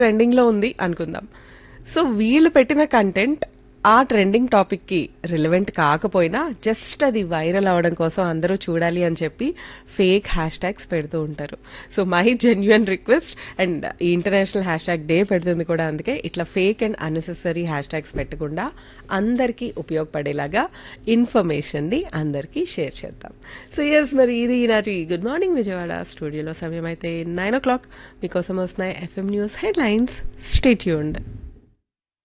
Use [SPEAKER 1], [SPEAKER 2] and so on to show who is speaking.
[SPEAKER 1] ట్రెండింగ్లో ఉంది అనుకుందాం సో వీళ్ళు పెట్టిన కంటెంట్ ఆ ట్రెండింగ్ టాపిక్ కి రిలవెంట్ కాకపోయినా జస్ట్ అది వైరల్ అవడం కోసం అందరూ చూడాలి అని చెప్పి ఫేక్ హ్యాష్ ట్యాగ్స్ పెడుతూ ఉంటారు so my genuine request and ఈ ఇంటర్నేషనల్ హ్యాష్ ట్యాగ్ డే పెడుతుంది కూడా అందుకే ఇట్లా fake and unnecessary hashtags పెట్టకుండా అందరికీ ఉపయోగపడేలాగా ఇన్ఫర్మేషన్ ని అందరికీ షేర్ చేద్దాం సో ఎస్ మరి ఇది ఈనాటి గుడ్ మార్నింగ్ విజయవాడ స్టూడియోలో సమయం అయితే నైన్ ఓ క్లాక్ మీకోసం వస్తున్నాయి FM news headlines stay tuned